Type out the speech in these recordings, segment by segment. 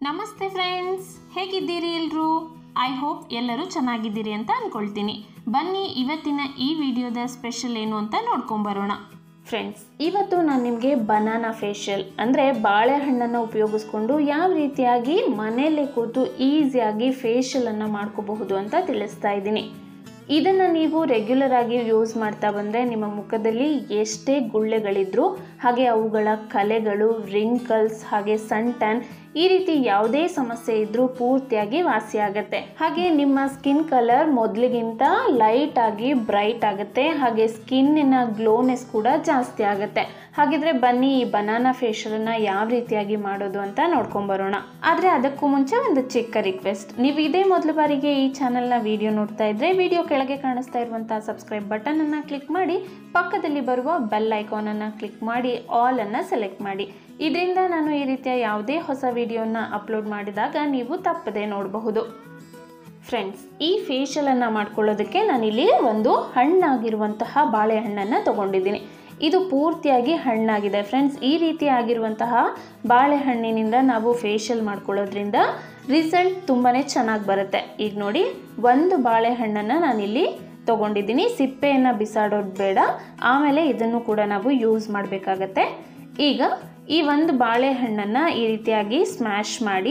ನಮಸ್ತೆ ಫ್ರೆಂಡ್ಸ್ ಹೇಗಿದ್ದೀರಿ ಎಲ್ರು ಐ ಹೋಪ್ ಎಲ್ಲರೂ ಚೆನ್ನಾಗಿದ್ದೀರಿ ಅಂತ ಅಂದ್ಕೊಳ್ತೀನಿ ಬನ್ನಿ ಇವತ್ತಿನ ಈ ವಿಡಿಯೋದ ಸ್ಪೆಷಲ್ ಏನು ಅಂತ ನೋಡ್ಕೊಂಬರೋಣ ಫ್ರೆಂಡ್ಸ್ ಇವತ್ತು ನಾನು ನಿಮಗೆ ಬನಾನಾ ಫೇಶಿಯಲ್ ಅಂದರೆ ಬಾಳೆಹಣ್ಣನ್ನು ಉಪಯೋಗಿಸ್ಕೊಂಡು ಯಾವ ರೀತಿಯಾಗಿ ಮನೆಯಲ್ಲೇ ಕೂತು ಈಸಿಯಾಗಿ ಫೇಶಿಯಲನ್ನು ಮಾಡ್ಕೋಬಹುದು ಅಂತ ತಿಳಿಸ್ತಾ ಇದ್ದೀನಿ ಇದನ್ನು ನೀವು ರೆಗ್ಯುಲರ್ ಆಗಿ ಯೂಸ್ ಮಾಡ್ತಾ ಬಂದರೆ ನಿಮ್ಮ ಮುಖದಲ್ಲಿ ಎಷ್ಟೇ ಗುಳ್ಳೆಗಳಿದ್ರೂ ಹಾಗೆ ಅವುಗಳ ಕಲೆಗಳು ರಿಂಕಲ್ಸ್ ಹಾಗೆ ಸನ್ ಟ್ಯಾನ್ ಈ ರೀತಿ ಯಾವುದೇ ಸಮಸ್ಯೆ ಇದ್ರೂ ಪೂರ್ತಿಯಾಗಿ ವಾಸಿಯಾಗುತ್ತೆ ಹಾಗೆ ನಿಮ್ಮ ಸ್ಕಿನ್ ಕಲರ್ ಮೊದಲಿಗಿಂತ ಲೈಟ್ ಆಗಿ ಬ್ರೈಟ್ ಆಗುತ್ತೆ ಹಾಗೆ ಸ್ಕಿನ್ನಿನ ಗ್ಲೋನೆಸ್ ಕೂಡ ಜಾಸ್ತಿ ಆಗುತ್ತೆ ಹಾಗಿದ್ರೆ ಬನ್ನಿ ಈ ಬನಾನಾ ಫೇಶಿಯಲನ್ನು ಯಾವ ರೀತಿಯಾಗಿ ಮಾಡೋದು ಅಂತ ನೋಡ್ಕೊಂಬರೋಣ ಆದರೆ ಅದಕ್ಕೂ ಮುಂಚೆ ಒಂದು ಚಿಕ್ಕ ರಿಕ್ವೆಸ್ಟ್ ನೀವು ಇದೇ ಮೊದಲ ಬಾರಿಗೆ ಈ ಚಾನಲ್ನ ವಿಡಿಯೋ ನೋಡ್ತಾ ಇದ್ರೆ ವಿಡಿಯೋ ಕೆಳಗೆ ಕಾಣಿಸ್ತಾ ಇರುವಂಥ ಸಬ್ಸ್ಕ್ರೈಬ್ ಬಟನ್ ಅನ್ನು ಕ್ಲಿಕ್ ಮಾಡಿ ಪಕ್ಕದಲ್ಲಿ ಬರುವ ಬೆಲ್ ಐಕಾನ್ ಅನ್ನು ಕ್ಲಿಕ್ ಮಾಡಿ ಆಲ್ ಅನ್ನು ಸೆಲೆಕ್ಟ್ ಮಾಡಿ ಇದರಿಂದ ನಾನು ಈ ರೀತಿಯ ಯಾವುದೇ ಹೊಸ ವಿಡಿಯೋನ ಅಪ್ಲೋಡ್ ಮಾಡಿದಾಗ ನೀವು ತಪ್ಪದೆ ನೋಡಬಹುದು ಫ್ರೆಂಡ್ಸ್ ಈ ಫೇಶಿಯಲನ್ನು ಮಾಡ್ಕೊಳ್ಳೋದಕ್ಕೆ ನಾನಿಲ್ಲಿ ಒಂದು ಹಣ್ಣಾಗಿರುವಂತಹ ಬಾಳೆಹಣ್ಣನ್ನು ತಗೊಂಡಿದ್ದೀನಿ ಇದು ಪೂರ್ತಿಯಾಗಿ ಹಣ್ಣಾಗಿದೆ ಫ್ರೆಂಡ್ಸ್ ಈ ರೀತಿ ಆಗಿರುವಂತಹ ಬಾಳೆಹಣ್ಣಿನಿಂದ ನಾವು ಫೇಶಿಯಲ್ ಮಾಡ್ಕೊಳ್ಳೋದ್ರಿಂದ ರಿಸಲ್ಟ್ ತುಂಬಾ ಚೆನ್ನಾಗಿ ಬರುತ್ತೆ ಈಗ ನೋಡಿ ಒಂದು ಬಾಳೆಹಣ್ಣನ್ನು ನಾನಿಲ್ಲಿ ತೊಗೊಂಡಿದ್ದೀನಿ ಸಿಪ್ಪೆಯನ್ನು ಬಿಸಾಡೋದು ಬೇಡ ಆಮೇಲೆ ಇದನ್ನು ಕೂಡ ನಾವು ಯೂಸ್ ಮಾಡಬೇಕಾಗತ್ತೆ ಈಗ ಈ ಒಂದು ಬಾಳೆಹಣ್ಣನ್ನು ಈ ರೀತಿಯಾಗಿ ಸ್ಮ್ಯಾಶ್ ಮಾಡಿ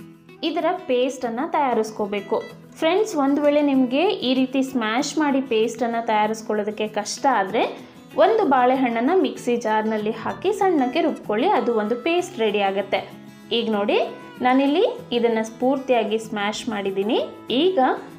ಇದರ ಪೇಸ್ಟನ್ನು ತಯಾರಿಸ್ಕೋಬೇಕು ಫ್ರೆಂಡ್ಸ್ ಒಂದು ವೇಳೆ ನಿಮಗೆ ಈ ರೀತಿ ಸ್ಮ್ಯಾಶ್ ಮಾಡಿ ಪೇಸ್ಟನ್ನು ತಯಾರಿಸ್ಕೊಳ್ಳೋದಕ್ಕೆ ಕಷ್ಟ ಆದರೆ ಒಂದು ಬಾಳೆಹಣ್ಣನ್ನು ಮಿಕ್ಸಿ ಜಾರ್ನಲ್ಲಿ ಹಾಕಿ ಸಣ್ಣಕ್ಕೆ ರುಬ್ಕೊಳ್ಳಿ ಅದು ಒಂದು ಪೇಸ್ಟ್ ರೆಡಿ ಆಗುತ್ತೆ ಈಗ ನೋಡಿ ನಾನಿಲ್ಲಿ ಇದನ್ನು ಸ್ಫೂರ್ತಿಯಾಗಿ ಸ್ಮ್ಯಾಶ್ ಮಾಡಿದ್ದೀನಿ ಈಗ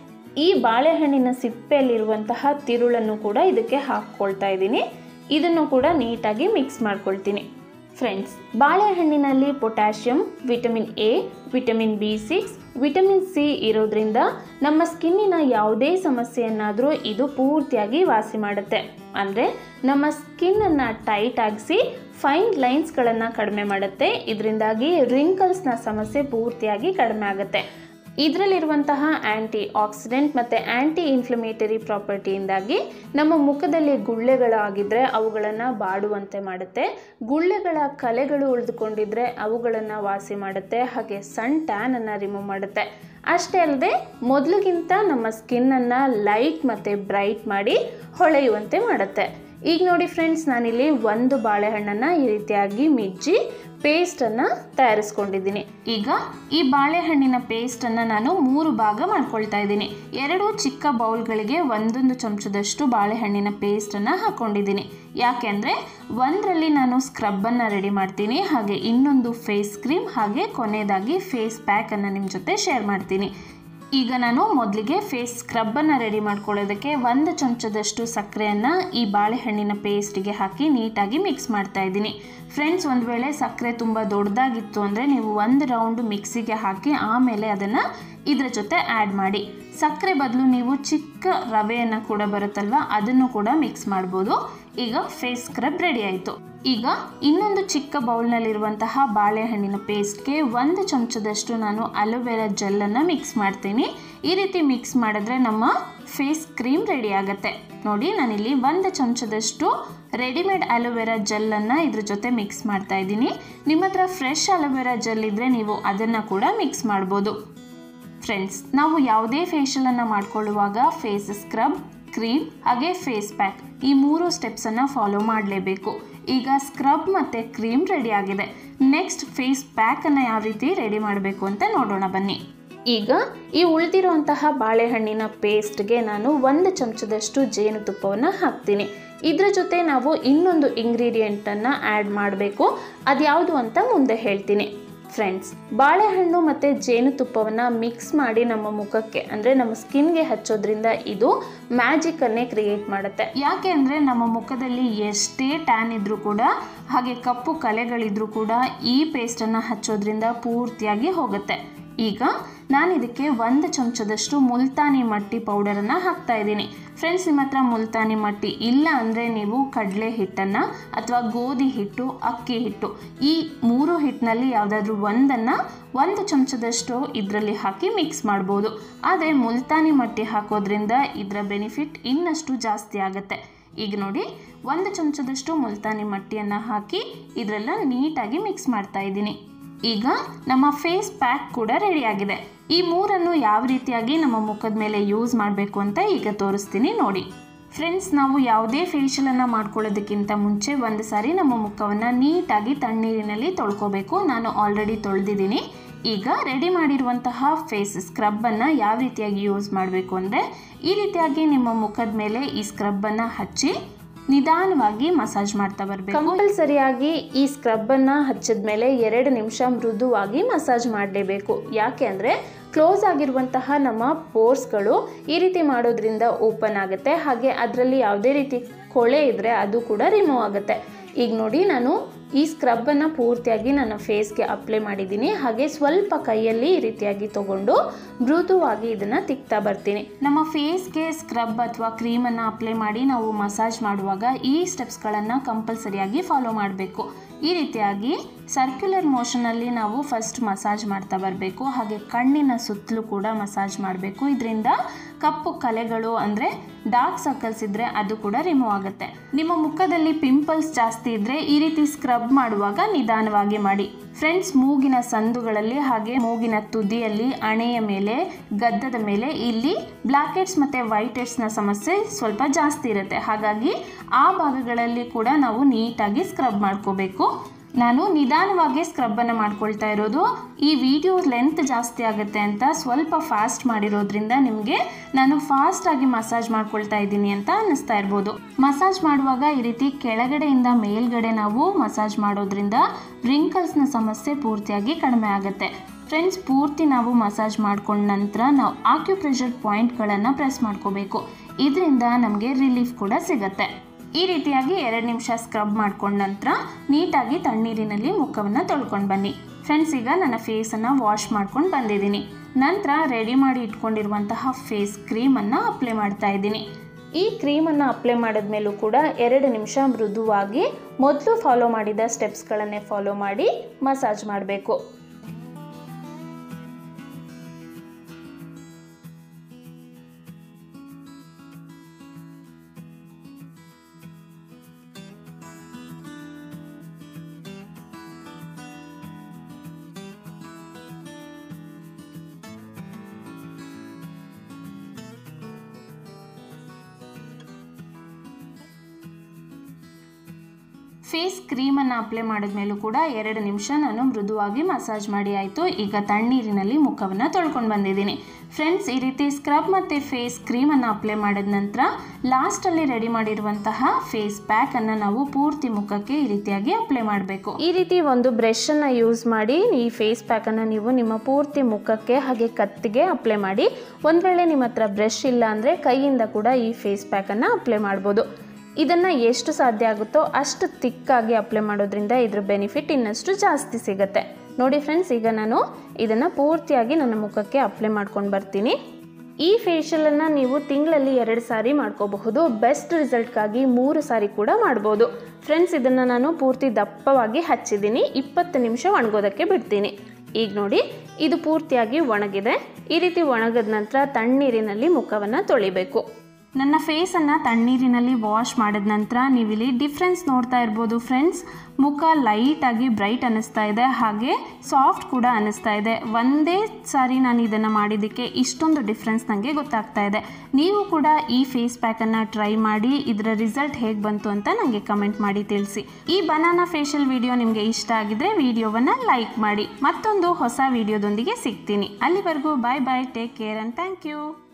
ಈ ಬಾಳೆಹಣ್ಣಿನ ಸಿಪ್ಪೆಯಲ್ಲಿರುವಂತಹ ತಿರುಳನ್ನು ಕೂಡ ಇದಕ್ಕೆ ಹಾಕ್ಕೊಳ್ತಾ ಇದ್ದೀನಿ ಇದನ್ನು ಕೂಡ ನೀಟಾಗಿ ಮಿಕ್ಸ್ ಮಾಡ್ಕೊಳ್ತೀನಿ ಫ್ರೆಂಡ್ಸ್ ಬಾಳೆಹಣ್ಣಿನಲ್ಲಿ potassium vitamin A vitamin B six vitamin C ಇರೋದ್ರಿಂದ ನಮ್ಮ ಸ್ಕಿನ್ನಿನ ಯಾವುದೇ ಸಮಸ್ಯೆಯನ್ನಾದರೂ ಇದು ಪೂರ್ತಿಯಾಗಿ ವಾಸಿ ಮಾಡುತ್ತೆ ಅಂದರೆ ನಮ್ಮ ಸ್ಕಿನ್ನನ್ನು ಟೈಟ್ ಆಗಿಸಿ ಫೈನ್ ಲೈನ್ಸ್ಗಳನ್ನು ಕಡಿಮೆ ಮಾಡುತ್ತೆ ಇದರಿಂದಾಗಿ ರಿಂಕಲ್ಸ್ನ ಸಮಸ್ಯೆ ಪೂರ್ತಿಯಾಗಿ ಕಡಿಮೆ ಆಗುತ್ತೆ ಇದರಲ್ಲಿರುವಂತಹ ಆ್ಯಂಟಿ ಆಕ್ಸಿಡೆಂಟ್ ಮತ್ತು ಆ್ಯಂಟಿ ಇನ್ಫ್ಲಮೇಟರಿ ಪ್ರಾಪರ್ಟಿಯಿಂದಾಗಿ ನಮ್ಮ ಮುಖದಲ್ಲಿ ಗುಳ್ಳೆಗಳಾಗಿದ್ದರೆ ಅವುಗಳನ್ನು ಬಾಡುವಂತೆ ಮಾಡುತ್ತೆ ಗುಳ್ಳೆಗಳ ಕಲೆಗಳು ಉಳಿದುಕೊಂಡಿದ್ರೆ ಅವುಗಳನ್ನು ವಾಸಿ ಮಾಡುತ್ತೆ ಹಾಗೆ ಸಣ್ಣ ಟ್ಯಾನನ್ನು ರಿಮೂವ್ ಮಾಡುತ್ತೆ ಅಷ್ಟೇ ಅಲ್ಲದೆ ಮೊದಲಿಗಿಂತ ನಮ್ಮ ಸ್ಕಿನ್ನನ್ನು ಲೈಟ್ ಮತ್ತು ಬ್ರೈಟ್ ಮಾಡಿ ಹೊಳೆಯುವಂತೆ ಮಾಡುತ್ತೆ ಈಗ ನೋಡಿ ಫ್ರೆಂಡ್ಸ್ ನಾನಿಲ್ಲಿ ಒಂದು ಬಾಳೆಹಣ್ಣನ್ನು ಈ ರೀತಿಯಾಗಿ ಮಿಜ್ಜಿ ಪೇಸ್ಟನ್ನು ತಯಾರಿಸ್ಕೊಂಡಿದ್ದೀನಿ ಈಗ ಈ ಬಾಳೆಹಣ್ಣಿನ ಪೇಸ್ಟನ್ನು ನಾನು ಮೂರು ಭಾಗ ಮಾಡ್ಕೊಳ್ತಾ ಇದ್ದೀನಿ ಎರಡು ಚಿಕ್ಕ ಬೌಲ್ಗಳಿಗೆ ಒಂದೊಂದು ಚಮಚದಷ್ಟು ಬಾಳೆಹಣ್ಣಿನ ಪೇಸ್ಟನ್ನು ಹಾಕ್ಕೊಂಡಿದ್ದೀನಿ ಯಾಕೆಂದರೆ ಒಂದರಲ್ಲಿ ನಾನು ಸ್ಕ್ರಬ್ಬನ್ನು ರೆಡಿ ಮಾಡ್ತೀನಿ ಹಾಗೆ ಇನ್ನೊಂದು ಫೇಸ್ ಕ್ರೀಮ್ ಹಾಗೆ ಕೊನೆಯದಾಗಿ ಫೇಸ್ ಪ್ಯಾಕನ್ನು ನಿಮ್ಮ ಜೊತೆ ಶೇರ್ ಮಾಡ್ತೀನಿ ಈಗ ನಾನು ಮೊದಲಿಗೆ ಫೇಸ್ ಸ್ಕ್ರಬ್ಬನ್ನು ರೆಡಿ ಮಾಡ್ಕೊಳ್ಳೋದಕ್ಕೆ ಒಂದು ಚಮಚದಷ್ಟು ಸಕ್ಕರೆಯನ್ನು ಈ ಬಾಳೆಹಣ್ಣಿನ ಪೇಸ್ಟಿಗೆ ಹಾಕಿ ನೀಟಾಗಿ ಮಿಕ್ಸ್ ಮಾಡ್ತಾ ಇದ್ದೀನಿ ಫ್ರೆಂಡ್ಸ್ ಒಂದು ವೇಳೆ ಸಕ್ಕರೆ ತುಂಬ ದೊಡ್ಡದಾಗಿತ್ತು ಅಂದರೆ ನೀವು ಒಂದು ರೌಂಡ್ ಮಿಕ್ಸಿಗೆ ಹಾಕಿ ಆಮೇಲೆ ಅದನ್ನು ಇದರ ಜೊತೆ ಆ್ಯಡ್ ಮಾಡಿ ಸಕ್ಕರೆ ಬದಲು ನೀವು ಚಿಕ್ಕ ರವೆಯನ್ನು ಕೂಡ ಬರುತ್ತಲ್ವ ಅದನ್ನು ಕೂಡ ಮಿಕ್ಸ್ ಮಾಡ್ಬೋದು ಈಗ ಫೇಸ್ ಸ್ಕ್ರಬ್ ರೆಡಿ ಆಯಿತು ಈಗ ಇನ್ನೊಂದು ಚಿಕ್ಕ ಬೌಲ್ನಲ್ಲಿರುವಂತಹ ಬಾಳೆಹಣ್ಣಿನ ಪೇಸ್ಟ್ಗೆ ಒಂದು ಚಮಚದಷ್ಟು ನಾನು ಅಲೋವೆರಾ ಜೆಲ್ಲನ್ನು ಮಿಕ್ಸ್ ಮಾಡ್ತೀನಿ ಈ ರೀತಿ ಮಿಕ್ಸ್ ಮಾಡಿದ್ರೆ ನಮ್ಮ ಫೇಸ್ ಕ್ರೀಮ್ ರೆಡಿ ಆಗುತ್ತೆ ನೋಡಿ ನಾನಿಲ್ಲಿ ಒಂದು ಚಮಚದಷ್ಟು ರೆಡಿಮೇಡ್ ಅಲೋವೆರಾ ಜೆಲ್ಲನ್ನು ಇದ್ರ ಜೊತೆ ಮಿಕ್ಸ್ ಮಾಡ್ತಾ ಇದ್ದೀನಿ ನಿಮ್ಮ ಹತ್ರ ಫ್ರೆಶ್ ಅಲೋವೆರಾ ಜೆಲ್ ಇದ್ದರೆ ನೀವು ಅದನ್ನು ಕೂಡ ಮಿಕ್ಸ್ ಮಾಡ್ಬೋದು ಫ್ರೆಂಡ್ಸ್ ನಾವು ಯಾವುದೇ ಫೇಶಿಯಲನ್ನು ಮಾಡ್ಕೊಳ್ಳುವಾಗ ಫೇಸ್ ಸ್ಕ್ರಬ್ ಕ್ರೀಮ್ ಹಾಗೆ ಫೇಸ್ ಪ್ಯಾಕ್ ಈ ಮೂರು ಸ್ಟೆಪ್ಸನ್ನು ಫಾಲೋ ಮಾಡಲೇಬೇಕು ಈಗ ಸ್ಕ್ರಬ್ ಮತ್ತು ಕ್ರೀಮ್ ರೆಡಿ ಆಗಿದೆ ನೆಕ್ಸ್ಟ್ ಫೇಸ್ ಪ್ಯಾಕನ್ನು ಯಾವ ರೀತಿ ರೆಡಿ ಮಾಡಬೇಕು ಅಂತ ನೋಡೋಣ ಬನ್ನಿ ಈಗ ಈ ಉಳಿದಿರುವಂತಹ ಬಾಳೆಹಣ್ಣಿನ ಪೇಸ್ಟ್ಗೆ ನಾನು ಒಂದು ಚಮಚದಷ್ಟು ಜೇನುತುಪ್ಪವನ್ನು ಹಾಕ್ತೀನಿ ಇದರ ಜೊತೆ ನಾವು ಇನ್ನೊಂದು ಇಂಗ್ರೀಡಿಯೆಂಟನ್ನು ಆ್ಯಡ್ ಮಾಡಬೇಕು ಅದ್ಯಾವುದು ಅಂತ ಮುಂದೆ ಹೇಳ್ತೀನಿ ಫ್ರೆಂಡ್ಸ್ ಬಾಳೆಹಣ್ಣು ಮತ್ತು ಜೇನುತುಪ್ಪವನ್ನು ಮಿಕ್ಸ್ ಮಾಡಿ ನಮ್ಮ ಮುಖಕ್ಕೆ ಅಂದರೆ ನಮ್ಮ ಸ್ಕಿನ್ಗೆ ಹಚ್ಚೋದ್ರಿಂದ ಇದು ಮ್ಯಾಜಿಕನ್ನೇ ಕ್ರಿಯೇಟ್ ಮಾಡುತ್ತೆ ಯಾಕೆ ಅಂದರೆ ನಮ್ಮ ಮುಖದಲ್ಲಿ ಎಷ್ಟೇ ಟ್ಯಾನ್ ಇದ್ದರೂ ಕೂಡ ಹಾಗೆ ಕಪ್ಪು ಕಲೆಗಳಿದ್ರೂ ಕೂಡ ಈ ಪೇಸ್ಟನ್ನು ಹಚ್ಚೋದ್ರಿಂದ ಪೂರ್ತಿಯಾಗಿ ಹೋಗುತ್ತೆ ಈಗ ನಾನು ಇದಕ್ಕೆ ಒಂದು ಚಮಚದಷ್ಟು ಮುಲ್ತಾನಿ ಮಟ್ಟಿ ಪೌಡರನ್ನು ಹಾಕ್ತಾ ಇದ್ದೀನಿ ಫ್ರೆಂಡ್ಸ್ ನಿಮ್ಮ ಹತ್ರ ಮುಲ್ತಾನಿ ಮಟ್ಟಿ ಇಲ್ಲ ಅಂದರೆ ನೀವು ಕಡಲೆ ಹಿಟ್ಟನ್ನು ಅಥವಾ ಗೋಧಿ ಹಿಟ್ಟು ಅಕ್ಕಿ ಹಿಟ್ಟು ಈ ಮೂರು ಹಿಟ್ಟಿನಲ್ಲಿ ಯಾವುದಾದ್ರೂ ಒಂದನ್ನು ಒಂದು ಚಮಚದಷ್ಟು ಇದರಲ್ಲಿ ಹಾಕಿ ಮಿಕ್ಸ್ ಮಾಡ್ಬೋದು ಆದರೆ ಮುಲ್ತಾನಿ ಮಟ್ಟಿ ಹಾಕೋದ್ರಿಂದ ಇದರ ಬೆನಿಫಿಟ್ ಇನ್ನಷ್ಟು ಜಾಸ್ತಿ ಆಗುತ್ತೆ ಈಗ ನೋಡಿ ಒಂದು ಚಮಚದಷ್ಟು ಮುಲ್ತಾನಿ ಮಟ್ಟಿಯನ್ನು ಹಾಕಿ ಇದರೆಲ್ಲ ನೀಟಾಗಿ ಮಿಕ್ಸ್ ಮಾಡ್ತಾ ಇದ್ದೀನಿ ಈಗ ನಮ್ಮ ಫೇಸ್ ಪ್ಯಾಕ್ ಕೂಡ ರೆಡಿಯಾಗಿದೆ ಈ ಮೂರನ್ನು ಯಾವ ರೀತಿಯಾಗಿ ನಮ್ಮ ಮುಖದ ಮೇಲೆ ಯೂಸ್ ಮಾಡಬೇಕು ಅಂತ ಈಗ ತೋರಿಸ್ತೀನಿ ನೋಡಿ ಫ್ರೆಂಡ್ಸ್ ನಾವು ಯಾವುದೇ ಫೇಶಿಯಲನ್ನು ಮಾಡ್ಕೊಳ್ಳೋದಕ್ಕಿಂತ ಮುಂಚೆ ಒಂದು ಸಾರಿ ನಮ್ಮ ಮುಖವನ್ನು ನೀಟಾಗಿ ತಣ್ಣೀರಿನಲ್ಲಿ ತೊಳ್ಕೊಬೇಕು ನಾನು ಆಲ್ರೆಡಿ ತೊಳೆದಿದ್ದೀನಿ ಈಗ ರೆಡಿ ಮಾಡಿರುವಂತಹ ಫೇಸ್ ಸ್ಕ್ರಬ್ಬನ್ನು ಯಾವ ರೀತಿಯಾಗಿ ಯೂಸ್ ಮಾಡಬೇಕು ಅಂದರೆ ಈ ರೀತಿಯಾಗಿ ನಿಮ್ಮ ಮುಖದ ಮೇಲೆ ಈ ಸ್ಕ್ರಬ್ಬನ್ನು ಹಚ್ಚಿ ನಿಧಾನವಾಗಿ ಮಸಾಜ್ ಮಾಡ್ತಾ ಬರಬೇಕು ಕಂಪಲ್ಸರಿಯಾಗಿ ಈ ಸ್ಕ್ರಬ್ಬನ್ನು ಹಚ್ಚಿದ ಮೇಲೆ ಎರಡು ನಿಮಿಷ ಮೃದುವಾಗಿ ಮಸಾಜ್ ಮಾಡಲೇಬೇಕು ಯಾಕೆ ಅಂದರೆ ಕ್ಲೋಸ್ ಆಗಿರುವಂತಹ ನಮ್ಮ ಪೋರ್ಸ್ಗಳು ಈ ರೀತಿ ಮಾಡೋದ್ರಿಂದ ಓಪನ್ ಆಗುತ್ತೆ ಹಾಗೆ ಅದರಲ್ಲಿ ಯಾವುದೇ ರೀತಿ ಕೊಳೆ ಇದ್ದರೆ ಅದು ಕೂಡ ರಿಮೂವ್ ಆಗುತ್ತೆ ಈಗ ನೋಡಿ ನಾನು ಈ ಸ್ಕ್ರಬ್ಬನ್ನು ಪೂರ್ತಿಯಾಗಿ ನನ್ನ ಫೇಸ್ಗೆ ಅಪ್ಲೈ ಮಾಡಿದ್ದೀನಿ ಹಾಗೆ ಸ್ವಲ್ಪ ಕೈಯಲ್ಲಿ ಈ ರೀತಿಯಾಗಿ ತಗೊಂಡು ಮೃದುವಾಗಿ ಇದನ್ನು ತಿಕ್ತಾ ಬರ್ತೀನಿ ನಮ್ಮ ಫೇಸ್ಗೆ ಸ್ಕ್ರಬ್ ಅಥವಾ ಕ್ರೀಮನ್ನು ಅಪ್ಲೈ ಮಾಡಿ ನಾವು ಮಸಾಜ್ ಮಾಡುವಾಗ ಈ ಸ್ಟೆಪ್ಸ್ಗಳನ್ನು ಕಂಪಲ್ಸರಿಯಾಗಿ ಫಾಲೋ ಮಾಡಬೇಕು ಈ ರೀತಿಯಾಗಿ ಸರ್ಕ್ಯುಲರ್ ಮೋಷನಲ್ಲಿ ನಾವು ಫಸ್ಟ್ ಮಸಾಜ್ ಮಾಡ್ತಾ ಬರಬೇಕು ಹಾಗೆ ಕಣ್ಣಿನ ಸುತ್ತಲೂ ಕೂಡ ಮಸಾಜ್ ಮಾಡಬೇಕು ಇದರಿಂದ ಕಪ್ಪು ಕಲೆಗಳು ಅಂದರೆ ಡಾರ್ಕ್ ಸರ್ಕಲ್ಸ್ ಇದ್ದರೆ ಅದು ಕೂಡ ರಿಮೂವ್ ಆಗುತ್ತೆ ನಿಮ್ಮ ಮುಖದಲ್ಲಿ ಪಿಂಪಲ್ಸ್ ಜಾಸ್ತಿ ಇದ್ದರೆ ಈ ರೀತಿ ಸ್ಕ್ರಬ್ ಮಾಡುವಾಗ ನಿಧಾನವಾಗಿ ಮಾಡಿ ಫ್ರೆಂಡ್ಸ್ ಮೂಗಿನ ಸಂದುಗಳಲ್ಲಿ ಹಾಗೆ ಮೂಗಿನ ತುದಿಯಲ್ಲಿ ಅಣೆಯ ಮೇಲೆ ಗದ್ದದ ಮೇಲೆ ಇಲ್ಲಿ ಬ್ಲ್ಯಾಕ್ ಹೆಡ್ಸ್ ಮತ್ತು ವೈಟ್ ಹೆಡ್ಸ್ನ ಸಮಸ್ಯೆ ಸ್ವಲ್ಪ ಜಾಸ್ತಿ ಇರುತ್ತೆ ಹಾಗಾಗಿ ಆ ಭಾಗಗಳಲ್ಲಿ ಕೂಡ ನಾವು ನೀಟಾಗಿ ಸ್ಕ್ರಬ್ ಮಾಡ್ಕೋಬೇಕು ನಾನು ನಿಧಾನವಾಗಿ ಸ್ಕ್ರಬ್ಬನ್ನು ಮಾಡ್ಕೊಳ್ತಾ ಇರೋದು ಈ ವಿಡಿಯೋ ಲೆಂತ್ ಜಾಸ್ತಿ ಆಗುತ್ತೆ ಅಂತ ಸ್ವಲ್ಪ ಫಾಸ್ಟ್ ಮಾಡಿರೋದ್ರಿಂದ ನಿಮಗೆ ನಾನು ಫಾಸ್ಟಾಗಿ ಮಸಾಜ್ ಮಾಡ್ಕೊಳ್ತಾ ಇದ್ದೀನಿ ಅಂತ ಅನ್ನಿಸ್ತಾ ಇರ್ಬೋದು ಮಸಾಜ್ ಮಾಡುವಾಗ ಈ ರೀತಿ ಕೆಳಗಡೆಯಿಂದ ಮೇಲ್ಗಡೆ ನಾವು ಮಸಾಜ್ ಮಾಡೋದ್ರಿಂದ ರಿಂಕಲ್ಸ್ನ ಸಮಸ್ಯೆ ಪೂರ್ತಿಯಾಗಿ ಕಡಿಮೆ ಆಗುತ್ತೆ ಫ್ರೆಂಡ್ಸ್ ಪೂರ್ತಿ ನಾವು ಮಸಾಜ್ ಮಾಡ್ಕೊಂಡ ನಂತರ ನಾವು ಆಕ್ಯುಪ್ರೆಷರ್ ಪಾಯಿಂಟ್ಗಳನ್ನು ಪ್ರೆಸ್ ಮಾಡ್ಕೋಬೇಕು ಇದರಿಂದ ನಮಗೆ ರಿಲೀಫ್ ಕೂಡ ಸಿಗುತ್ತೆ ಈ ರೀತಿಯಾಗಿ ಎರಡು ನಿಮಿಷ ಸ್ಕ್ರಬ್ ಮಾಡ್ಕೊಂಡ ನಂತರ ನೀಟಾಗಿ ತಣ್ಣೀರಿನಲ್ಲಿ ಮುಖವನ್ನು ತೊಳ್ಕೊಂಡು ಬನ್ನಿ ಫ್ರೆಂಡ್ಸ್ ಈಗ ನನ್ನ ಫೇಸನ್ನು ವಾಶ್ ಮಾಡ್ಕೊಂಡು ಬಂದಿದ್ದೀನಿ ನಂತರ ರೆಡಿ ಮಾಡಿ ಇಟ್ಕೊಂಡಿರುವಂತಹ ಫೇಸ್ ಕ್ರೀಮನ್ನು ಅಪ್ಲೈ ಮಾಡ್ತಾ ಇದ್ದೀನಿ ಈ ಕ್ರೀಮನ್ನು ಅಪ್ಲೈ ಮಾಡಿದ್ಮೇಲೂ ಕೂಡ ಎರಡು ನಿಮಿಷ ಮೃದುವಾಗಿ ಮೊದಲು ಫಾಲೋ ಮಾಡಿದ ಸ್ಟೆಪ್ಸ್ಗಳನ್ನೇ ಫಾಲೋ ಮಾಡಿ ಮಸಾಜ್ ಮಾಡಬೇಕು ಫೇಸ್ ಕ್ರೀಮನ್ನು ಅಪ್ಲೈ ಮಾಡಿದ್ಮೇಲೂ ಕೂಡ ಎರಡು ನಿಮಿಷ ನಾನು ಮೃದುವಾಗಿ ಮಸಾಜ್ ಮಾಡಿ ಆಯಿತು ಈಗ ತಣ್ಣೀರಿನಲ್ಲಿ ಮುಖವನ್ನು ತೊಳ್ಕೊಂಡು ಬಂದಿದ್ದೀನಿ ಫ್ರೆಂಡ್ಸ್ ಈ ರೀತಿ ಸ್ಕ್ರಬ್ ಮತ್ತು ಫೇಸ್ ಕ್ರೀಮನ್ನು ಅಪ್ಲೈ ಮಾಡಿದ ನಂತರ ಲಾಸ್ಟಲ್ಲಿ ರೆಡಿ ಮಾಡಿರುವಂತಹ ಫೇಸ್ ಪ್ಯಾಕನ್ನು ನಾವು ಪೂರ್ತಿ ಮುಖಕ್ಕೆ ಈ ರೀತಿಯಾಗಿ ಅಪ್ಲೈ ಮಾಡಬೇಕು ಈ ರೀತಿ ಒಂದು ಬ್ರಷನ್ನು ಯೂಸ್ ಮಾಡಿ ಈ ಫೇಸ್ ಪ್ಯಾಕನ್ನು ನೀವು ನಿಮ್ಮ ಪೂರ್ತಿ ಮುಖಕ್ಕೆ ಹಾಗೆ ಕತ್ತಿಗೆ ಅಪ್ಲೈ ಮಾಡಿ ಒಂದು ವೇಳೆ ನಿಮ್ಮ ಹತ್ರ ಬ್ರಷ್ ಇಲ್ಲ ಅಂದರೆ ಕೈಯಿಂದ ಕೂಡ ಈ ಫೇಸ್ ಪ್ಯಾಕನ್ನು ಅಪ್ಲೈ ಮಾಡ್ಬೋದು ಇದನ್ನು ಎಷ್ಟು ಸಾಧ್ಯ ಆಗುತ್ತೋ ಅಷ್ಟು ತಿಕ್ಕಾಗಿ ಅಪ್ಲೈ ಮಾಡೋದ್ರಿಂದ ಇದ್ರ ಬೆನಿಫಿಟ್ ಇನ್ನಷ್ಟು ಜಾಸ್ತಿ ಸಿಗುತ್ತೆ ನೋಡಿ ಫ್ರೆಂಡ್ಸ್ ಈಗ ನಾನು ಇದನ್ನು ಪೂರ್ತಿಯಾಗಿ ನನ್ನ ಮುಖಕ್ಕೆ ಅಪ್ಲೈ ಮಾಡ್ಕೊಂಡು ಬರ್ತೀನಿ ಈ ಫೇಶಿಯಲನ್ನು ನೀವು ತಿಂಗಳಲ್ಲಿ ಎರಡು ಸಾರಿ ಮಾಡ್ಕೋಬಹುದು ಬೆಸ್ಟ್ ರಿಸಲ್ಟ್ಗಾಗಿ ಮೂರು ಸಾರಿ ಕೂಡ ಮಾಡ್ಬೋದು ಫ್ರೆಂಡ್ಸ್ ಇದನ್ನು ನಾನು ಪೂರ್ತಿ ದಪ್ಪವಾಗಿ ಹಚ್ಚಿದ್ದೀನಿ ಇಪ್ಪತ್ತು ನಿಮಿಷ ಒಣಗೋದಕ್ಕೆ ಬಿಡ್ತೀನಿ ಈಗ ನೋಡಿ ಇದು ಪೂರ್ತಿಯಾಗಿ ಒಣಗಿದೆ ಈ ರೀತಿ ಒಣಗಿದ ನಂತರ ತಣ್ಣೀರಿನಲ್ಲಿ ಮುಖವನ್ನು ತೊಳಿಬೇಕು ನನ್ನ ಫೇಸನ್ನು ತಣ್ಣೀರಿನಲ್ಲಿ ವಾಶ್ ಮಾಡಿದ ನಂತರ ನೀವಿಲ್ಲಿ ಡಿಫ್ರೆನ್ಸ್ ನೋಡ್ತಾ ಇರ್ಬೋದು ಫ್ರೆಂಡ್ಸ್ ಮುಖ ಲೈಟಾಗಿ ಬ್ರೈಟ್ ಅನ್ನಿಸ್ತಾ ಇದೆ ಹಾಗೆ ಸಾಫ್ಟ್ ಕೂಡ ಅನ್ನಿಸ್ತಾ ಇದೆ ಒಂದೇ ಸಾರಿ ನಾನು ಇದನ್ನು ಮಾಡಿದ್ದಕ್ಕೆ ಇಷ್ಟೊಂದು ಡಿಫ್ರೆನ್ಸ್ ನನಗೆ ಗೊತ್ತಾಗ್ತಾ ಇದೆ ನೀವು ಕೂಡ ಈ ಫೇಸ್ ಪ್ಯಾಕನ್ನು ಟ್ರೈ ಮಾಡಿ ಇದರ ರಿಸಲ್ಟ್ ಹೇಗೆ ಬಂತು ಅಂತ ನನಗೆ ಕಮೆಂಟ್ ಮಾಡಿ ತಿಳಿಸಿ ಈ ಬನಾನಾ ಫೇಶಿಯಲ್ ವಿಡಿಯೋ ನಿಮಗೆ ಇಷ್ಟ ಆಗಿದ್ರೆ ವಿಡಿಯೋವನ್ನು ಲೈಕ್ ಮಾಡಿ ಮತ್ತೊಂದು ಹೊಸ ವಿಡಿಯೋದೊಂದಿಗೆ ಸಿಗ್ತೀನಿ ಅಲ್ಲಿವರೆಗೂ bye bye take care and thank you